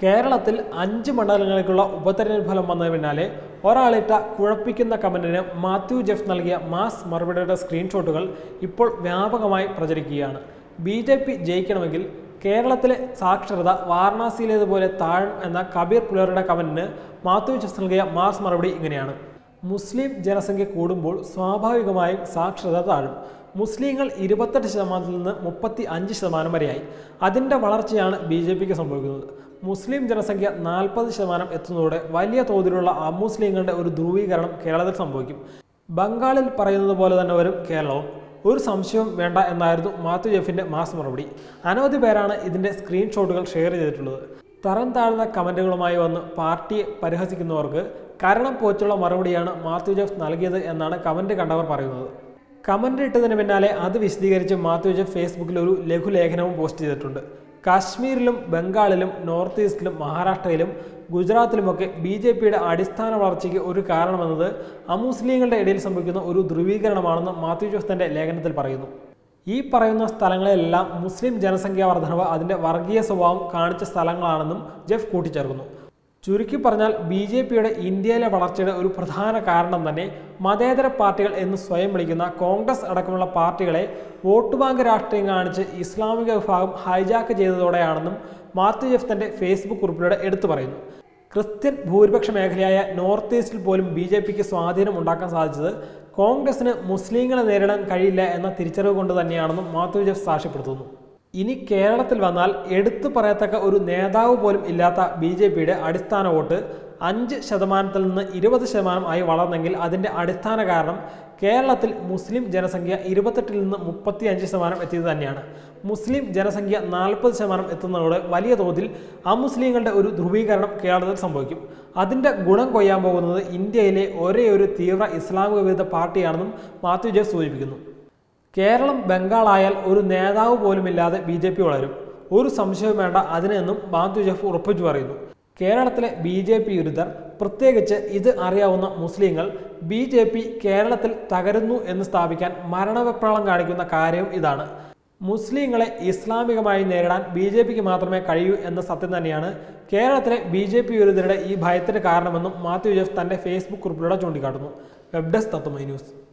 കേരളത്തിൽ അഞ്ച് മണ്ഡലങ്ങളിലേക്കുള്ള ഉപതെരഞ്ഞെടുപ്പ് ഫലം വന്നതിന് പിന്നാലെ ഒരാളിട്ട കുഴപ്പിക്കുന്ന കമന്റിന് മാത്യു ജെഫ് നൽകിയ മാസ് മറുപടിയുടെ സ്ക്രീൻഷോട്ടുകൾ ഇപ്പോൾ വ്യാപകമായി പ്രചരിക്കുകയാണ് ബി ജെ പി ജയിക്കണമെങ്കിൽ കേരളത്തിലെ സാക്ഷരത വാരണാസിയിലേതുപോലെ താഴും എന്ന കബീർ പുലരുടെ കമന്റിന് മാത്യു ജെഫ് നൽകിയ മാസ് മറുപടി ഇങ്ങനെയാണ് മുസ്ലിം ജനസംഖ്യ കൂടുമ്പോൾ സ്വാഭാവികമായും സാക്ഷരത താഴും മുസ്ലിങ്ങൾ ഇരുപത്തെട്ട് ശതമാനത്തിൽ നിന്ന് മുപ്പത്തി അഞ്ച് ശതമാനം വരെയായി അതിൻ്റെ വളർച്ചയാണ് ബി ജെ പിക്ക് സംഭവിക്കുന്നത് മുസ്ലിം ജനസംഖ്യ നാൽപ്പത് ശതമാനം എത്തുന്നതോടെ വലിയ തോതിലുള്ള അമുസ്ലിങ്ങളുടെ ഒരു ധ്രുവീകരണം കേരളത്തിൽ സംഭവിക്കും ബംഗാളിൽ പറയുന്നത് പോലെ തന്നെ വരും കേരളവും ഒരു സംശയവും വേണ്ട എന്നായിരുന്നു മാത്യു ജെഫിൻ്റെ മാസ് മറുപടി അനവധി പേരാണ് ഇതിൻ്റെ സ്ക്രീൻഷോട്ടുകൾ ഷെയർ ചെയ്തിട്ടുള്ളത് തരം താഴ്ന്ന കമൻറ്റുകളുമായി വന്ന് പാർട്ടിയെ പരിഹസിക്കുന്നവർക്ക് കരണം പോച്ചുള്ള മറുപടിയാണ് മാത്യു ജെഫ് നൽകിയത് എന്നാണ് കമൻറ്റ് കണ്ടവർ പറയുന്നത് കമൻ്റ് ഇട്ടതിന് പിന്നാലെ അത് വിശദീകരിച്ച് മാത്യു ജെഫ് ഫേസ്ബുക്കിൽ ഒരു ലഘുലേഖനവും പോസ്റ്റ് ചെയ്തിട്ടുണ്ട് കാശ്മീരിലും ബംഗാളിലും നോർത്ത് ഈസ്റ്റിലും മഹാരാഷ്ട്രയിലും ഗുജറാത്തിലുമൊക്കെ ബി ജെ പിയുടെ അടിസ്ഥാന വളർച്ചയ്ക്ക് ഒരു കാരണമെന്നത് അമുസ്ലിങ്ങളുടെ ഇടയിൽ സംഭവിക്കുന്ന ഒരു ധ്രുവീകരണമാണെന്ന് മാത്യു ജോസ് തന്റെ ലേഖനത്തിൽ പറയുന്നു ഈ പറയുന്ന സ്ഥലങ്ങളിലെല്ലാം മുസ്ലിം ജനസംഖ്യാ വർധനവ് അതിന്റെ വർഗീയ സ്വഭാവം കാണിച്ച സ്ഥലങ്ങളാണെന്നും ജെഫ് കൂട്ടിച്ചേർക്കുന്നു ചുരുക്കി പറഞ്ഞാൽ ബി ജെ പിയുടെ ഇന്ത്യയിലെ വളർച്ചയുടെ ഒരു പ്രധാന കാരണം തന്നെ മതേതര പാർട്ടികൾ എന്ന് സ്വയം വിളിക്കുന്ന കോൺഗ്രസ് അടക്കമുള്ള പാർട്ടികളെ വോട്ട് ബാങ്ക് രാഷ്ട്രീയം കാണിച്ച് ഇസ്ലാമിക വിഭാഗം ഹൈജാക്ക് ചെയ്തതോടെയാണെന്നും മാത്യു ജെഫ് തന്റെ ഫേസ്ബുക്ക് കുറിപ്പിലൂടെ എടുത്തു പറയുന്നു ക്രിസ്ത്യൻ ഭൂരിപക്ഷ മേഖലയായ നോർത്ത് ഈസ്റ്റിൽ പോലും ബി ജെ പിക്ക് സ്വാധീനം ഉണ്ടാക്കാൻ സാധിച്ചത് കോൺഗ്രസിന് മുസ്ലിങ്ങളെ നേരിടാൻ കഴിയില്ല എന്ന തിരിച്ചറിവ് കൊണ്ട് തന്നെയാണെന്നും മാത്യു ജെഫ് സാക്ഷ്യപ്പെടുത്തുന്നു ഇനി കേരളത്തിൽ വന്നാൽ എടുത്തു പറയത്തക്ക ഒരു നേതാവ് പോലും ഇല്ലാത്ത ബി ജെ പിയുടെ അടിസ്ഥാന വോട്ട് അഞ്ച് ശതമാനത്തിൽ നിന്ന് ഇരുപത് ശതമാനം ആയി വളർന്നെങ്കിൽ അതിൻ്റെ അടിസ്ഥാന കാരണം കേരളത്തിൽ മുസ്ലിം ജനസംഖ്യ ഇരുപത്തെട്ടിൽ നിന്ന് മുപ്പത്തി അഞ്ച് ശതമാനം എത്തിയത് തന്നെയാണ് മുസ്ലിം ജനസംഖ്യ നാൽപ്പത് ശതമാനം എത്തുന്നതോടെ വലിയ തോതിൽ അമുസ്ലിങ്ങളുടെ ഒരു ധ്രുവീകരണം കേരളത്തിൽ സംഭവിക്കും അതിൻ്റെ ഗുണം കൊയ്യാൻ പോകുന്നത് ഇന്ത്യയിലെ ഒരേ ഒരു തീവ്ര ഇസ്ലാമിക വിരുദ്ധ പാർട്ടിയാണെന്നും മാത്യു ജെ സൂചിപ്പിക്കുന്നു കേരളം ബംഗാളായാൽ ഒരു നേതാവ് പോലുമില്ലാതെ ബി ജെ പി വളരും ഒരു സംശയവും വേണ്ട അതിനെന്നും മാത്യു ജഫ് ഉറപ്പിച്ചു പറയുന്നു കേരളത്തിലെ ബി ജെ പി വിരുദ്ധർ പ്രത്യേകിച്ച് ഇത് അറിയാവുന്ന മുസ്ലിങ്ങൾ ബി ജെ പി കേരളത്തിൽ തകരുന്നു എന്ന് സ്ഥാപിക്കാൻ മരണവെപ്രാളം കാണിക്കുന്ന കാര്യവും ഇതാണ് മുസ്ലിങ്ങളെ ഇസ്ലാമികമായി നേരിടാൻ ബി ജെ പിക്ക് മാത്രമേ കഴിയൂ എന്ന സത്യം തന്നെയാണ് കേരളത്തിലെ ബി ജെ പി വിരുദ്ധരുടെ ഈ ഭയത്തിന് കാരണമെന്നും മാത്യു ജഫ് തന്റെ ഫേസ്ബുക്ക് കുറിപ്പിലൂടെ ചൂണ്ടിക്കാട്ടുന്നു വെബ് ഡെസ്ക് തത്വമൈ ന്യൂസ്